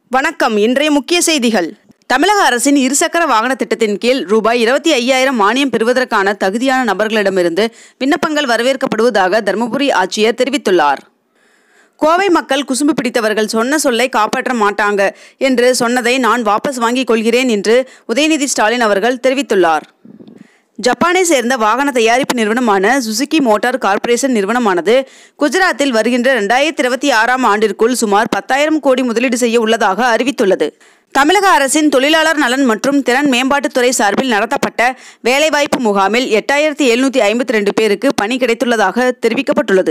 வணக்கம் இன்றைய முக்கிய செய்திகள் தமிழக அரசின் இருசக்கர வாகன திட்டத்தின் கீழ் ரூபாய் இருபத்தி ஐயாயிரம் மானியம் பெறுவதற்கான தகுதியான நபர்களிடமிருந்து விண்ணப்பங்கள் வரவேற்கப்படுவதாக தருமபுரி ஆட்சியர் தெரிவித்துள்ளார் கோவை மக்கள் குசும்பு பிடித்தவர்கள் சொன்ன சொல்லை காப்பாற்ற மாட்டாங்க என்று சொன்னதை நான் வாபஸ் வாங்கிக் கொள்கிறேன் என்று உதயநிதி ஸ்டாலின் அவர்கள் தெரிவித்துள்ளார் ஜப்பானை சேர்ந்த வாகன தயாரிப்பு நிறுவனமான சுசுகி மோட்டார் கார்ப்பரேஷன் நிறுவனமானது குஜராத்தில் வருகின்ற ரெண்டாயிரத்தி இருபத்தி ஆறாம் ஆண்டிற்குள் சுமார் பத்தாயிரம் கோடி முதலீடு செய்ய உள்ளதாக அறிவித்துள்ளது தமிழக அரசின் தொழிலாளர் நலன் மற்றும் திறன் மேம்பாட்டுத்துறை சார்பில் நடத்தப்பட்ட வேலைவாய்ப்பு முகாமில் எட்டாயிரத்தி எழுநூற்றி ஐம்பத்தி ரெண்டு பேருக்கு பணி கிடைத்துள்ளதாக தெரிவிக்கப்பட்டுள்ளது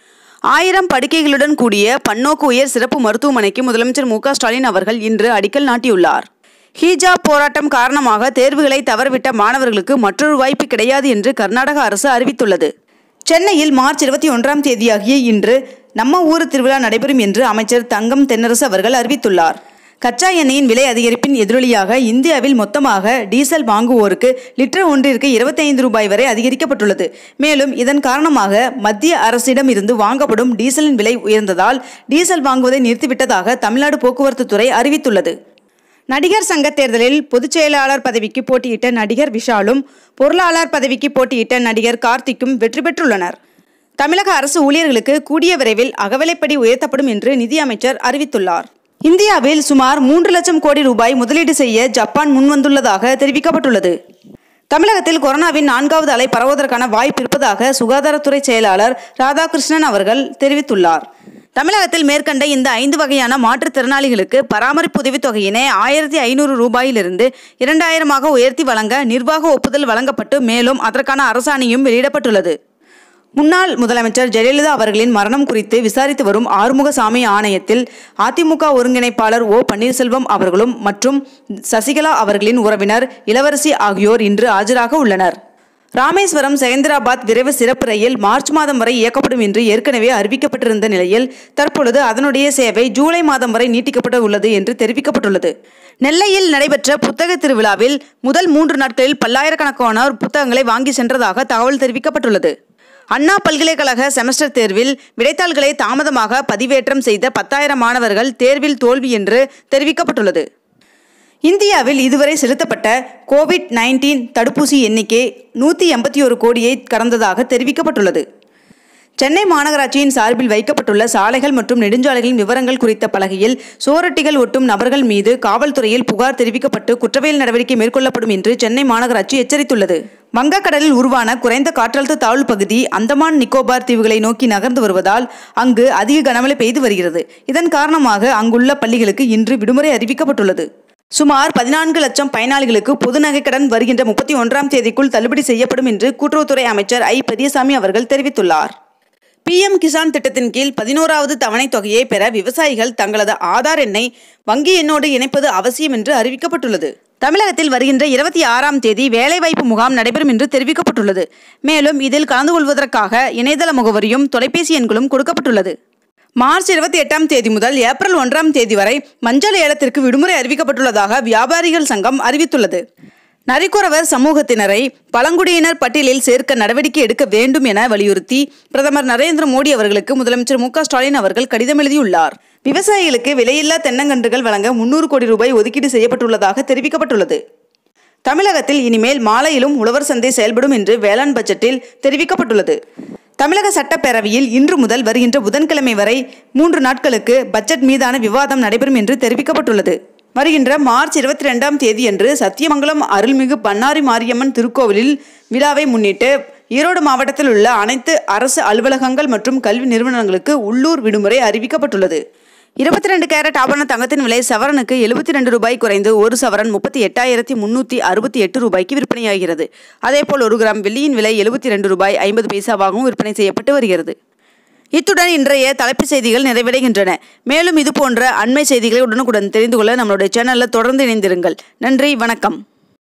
ஆயிரம் படுக்கைகளுடன் கூடிய பன்னோக்கு உயர் சிறப்பு மருத்துவமனைக்கு முதலமைச்சர் மு க ஸ்டாலின் அவர்கள் இன்று அடிக்கல் நாட்டியுள்ளார் ஹிஜாப் போராட்டம் காரணமாக தேர்வுகளை தவறவிட்ட மாணவர்களுக்கு மற்றொரு வாய்ப்பு கிடையாது என்று கர்நாடக அரசு அறிவித்துள்ளது சென்னையில் மார்ச் இருபத்தி ஒன்றாம் தேதியாகிய இன்று நம்ம ஊர் திருவிழா நடைபெறும் என்று அமைச்சர் தங்கம் தென்னரசு அவர்கள் அறிவித்துள்ளார் கச்சா எண்ணெயின் விலை அதிகரிப்பின் எதிரொலியாக இந்தியாவில் மொத்தமாக டீசல் வாங்குவோருக்கு லிட்டர் ஒன்றிற்கு இருபத்தைந்து ரூபாய் வரை அதிகரிக்கப்பட்டுள்ளது மேலும் இதன் காரணமாக மத்திய அரசிடம் இருந்து வாங்கப்படும் டீசலின் விலை உயர்ந்ததால் டீசல் வாங்குவதை நிறுத்திவிட்டதாக தமிழ்நாடு போக்குவரத்து துறை அறிவித்துள்ளது நடிகர் சங்க தேர்தலில் பொதுச் செயலாளர் பதவிக்கு போட்டியிட்ட நடிகர் விஷாலும் பொருளாளர் பதவிக்கு போட்டியிட்ட நடிகர் கார்த்திக்கும் வெற்றி பெற்றுள்ளனர் தமிழக அரசு ஊழியர்களுக்கு கூடிய விரைவில் அகவிலைப்படி உயர்த்தப்படும் என்று நிதியமைச்சர் அறிவித்துள்ளார் இந்தியாவில் சுமார் மூன்று லட்சம் கோடி ரூபாய் முதலீடு செய்ய ஜப்பான் முன்வந்துள்ளதாக தெரிவிக்கப்பட்டுள்ளது தமிழகத்தில் கொரோனாவின் நான்காவது அலை பரவுவதற்கான வாய்ப்பு இருப்பதாக சுகாதாரத்துறை செயலாளர் ராதாகிருஷ்ணன் அவர்கள் தெரிவித்துள்ளார் தமிழகத்தில் மேற்கண்ட இந்த ஐந்து வகையான மாற்றுத்திறனாளிகளுக்கு பராமரிப்பு உதவித்தொகையினை ஆயிரத்தி ஐநூறு ரூபாயிலிருந்து இரண்டாயிரமாக உயர்த்தி வழங்க நிர்வாக ஒப்புதல் வழங்கப்பட்டு மேலும் அதற்கான அரசாணையும் வெளியிடப்பட்டுள்ளது முன்னாள் முதலமைச்சர் ஜெயலலிதா அவர்களின் மரணம் குறித்து விசாரித்து வரும் ஆறுமுகசாமி ஆணையத்தில் அதிமுக ஒருங்கிணைப்பாளர் ஓ பன்னீர்செல்வம் அவர்களும் மற்றும் சசிகலா அவர்களின் உறவினர் இளவரசி ஆகியோர் இன்று ஆஜராக உள்ளனர் ராமேஸ்வரம் செகந்திராபாத் விரைவு சிறப்பு ரயில் மார்ச் மாதம் வரை இயக்கப்படும் என்று ஏற்கனவே அறிவிக்கப்பட்டிருந்த நிலையில் தற்பொழுது அதனுடைய சேவை ஜூலை மாதம் வரை நீட்டிக்கப்பட உள்ளது என்று தெரிவிக்கப்பட்டுள்ளது நெல்லையில் நடைபெற்ற புத்தக திருவிழாவில் முதல் மூன்று நாட்களில் பல்லாயிரக்கணக்கானோர் புத்தகங்களை வாங்கி சென்றதாக தகவல் தெரிவிக்கப்பட்டுள்ளது அண்ணா பல்கலைக்கழக செமஸ்டர் தேர்வில் விடைத்தாள்களை தாமதமாக பதிவேற்றம் செய்த பத்தாயிரம் மாணவர்கள் தேர்வில் தோல்வி என்று தெரிவிக்கப்பட்டுள்ளது இந்தியாவில் இதுவரை செலுத்தப்பட்ட கோவிட் நைன்டீன் தடுப்பூசி எண்ணிக்கை நூற்றி எண்பத்தி ஒரு கோடியை கடந்ததாக தெரிவிக்கப்பட்டுள்ளது சென்னை மாநகராட்சியின் சார்பில் வைக்கப்பட்டுள்ள சாலைகள் மற்றும் நெடுஞ்சாலைகளின் விவரங்கள் குறித்த பலகையில் சோரட்டிகள் ஒட்டும் நபர்கள் மீது காவல்துறையில் புகார் தெரிவிக்கப்பட்டு குற்றவியல் நடவடிக்கை மேற்கொள்ளப்படும் என்று சென்னை மாநகராட்சி எச்சரித்துள்ளது வங்கக்கடலில் உருவான குறைந்த காற்றழுத்த தாழ்வு பகுதி அந்தமான் நிக்கோபார் தீவுகளை நோக்கி நகர்ந்து வருவதால் அங்கு அதிக கனமழை பெய்து வருகிறது இதன் காரணமாக அங்குள்ள பள்ளிகளுக்கு இன்று விடுமுறை அறிவிக்கப்பட்டுள்ளது சுமார் பதினான்கு லட்சம் பயனாளிகளுக்கு பொது நகைக்கடன் வருகின்ற முப்பத்தி ஒன்றாம் தேதிக்குள் தள்ளுபடி செய்யப்படும் என்று கூட்டுறவுத்துறை அமைச்சர் ஐ பெரியசாமி அவர்கள் தெரிவித்துள்ளார் பிஎம் கிசான் திட்டத்தின் கீழ் பதினோராவது தவணைத் தொகையை பெற விவசாயிகள் தங்களது ஆதார் எண்ணை வங்கி எண்ணோடு இணைப்பது அவசியம் என்று அறிவிக்கப்பட்டுள்ளது தமிழகத்தில் வருகின்ற இருபத்தி ஆறாம் தேதி வேலைவாய்ப்பு முகாம் நடைபெறும் என்று தெரிவிக்கப்பட்டுள்ளது மேலும் இதில் கலந்து கொள்வதற்காக இணையதள முகவரியும் தொலைபேசி எண்களும் கொடுக்கப்பட்டுள்ளது மார்ச் இருபத்தி எட்டாம் தேதி முதல் ஏப்ரல் ஒன்றாம் தேதி வரை மஞ்சள் ஏலத்திற்கு விடுமுறை அறிவிக்கப்பட்டுள்ளதாக வியாபாரிகள் சங்கம் அறிவித்துள்ளது நரிக்குறவர் சமூகத்தினரை பழங்குடியினர் பட்டியலில் சேர்க்க நடவடிக்கை எடுக்க வேண்டும் என வலியுறுத்தி பிரதமர் நரேந்திர மோடி அவர்களுக்கு முதலமைச்சர் மு க ஸ்டாலின் அவர்கள் கடிதம் எழுதியுள்ளார் விவசாயிகளுக்கு விலையில்லா தென்னங்கன்றுகள் வழங்க முன்னூறு கோடி ரூபாய் ஒதுக்கீடு செய்யப்பட்டுள்ளதாக தெரிவிக்கப்பட்டுள்ளது தமிழகத்தில் இனிமேல் மாலையிலும் உழவர் சந்தை செயல்படும் என்று வேளாண் பட்ஜெட்டில் தெரிவிக்கப்பட்டுள்ளது தமிழக சட்டப்பேரவையில் இன்று முதல் வருகின்ற புதன்கிழமை வரை மூன்று நாட்களுக்கு பட்ஜெட் மீதான விவாதம் நடைபெறும் என்று தெரிவிக்கப்பட்டுள்ளது வருகின்ற மார்ச் இருபத்தி ரெண்டாம் தேதியன்று சத்தியமங்கலம் அருள்மிகு பன்னாரி மாரியம்மன் திருக்கோவிலில் விழாவை முன்னிட்டு ஈரோடு மாவட்டத்தில் உள்ள அனைத்து அரசு அலுவலகங்கள் மற்றும் கல்வி நிறுவனங்களுக்கு உள்ளூர் விடுமுறை அறிவிக்கப்பட்டுள்ளது இருபத்தி ரெண்டு கேரட் ஆபரண தங்கத்தின் விலை சவரனுக்கு எழுபத்தி ரெண்டு ரூபாய் குறைந்து ஒரு சவரன் முப்பத்தி எட்டாயிரத்தி முன்னூற்றி அறுபத்தி எட்டு ரூபாய்க்கு விற்பனையாகிறது அதேபோல் ஒரு கிராம் வெள்ளியின் விலை எழுபத்தி ரெண்டு ரூபாய் ஐம்பது பைசாவாகவும் விற்பனை செய்யப்பட்டு வருகிறது இத்துடன் இன்றைய தலைப்புச் செய்திகள் நிறைவடைகின்றன மேலும் இது போன்ற அண்மை செய்திகளை உடனுக்குடன் தெரிந்து கொள்ள நம்மளுடைய சேனலில் தொடர்ந்து இணைந்திருங்கள் நன்றி வணக்கம்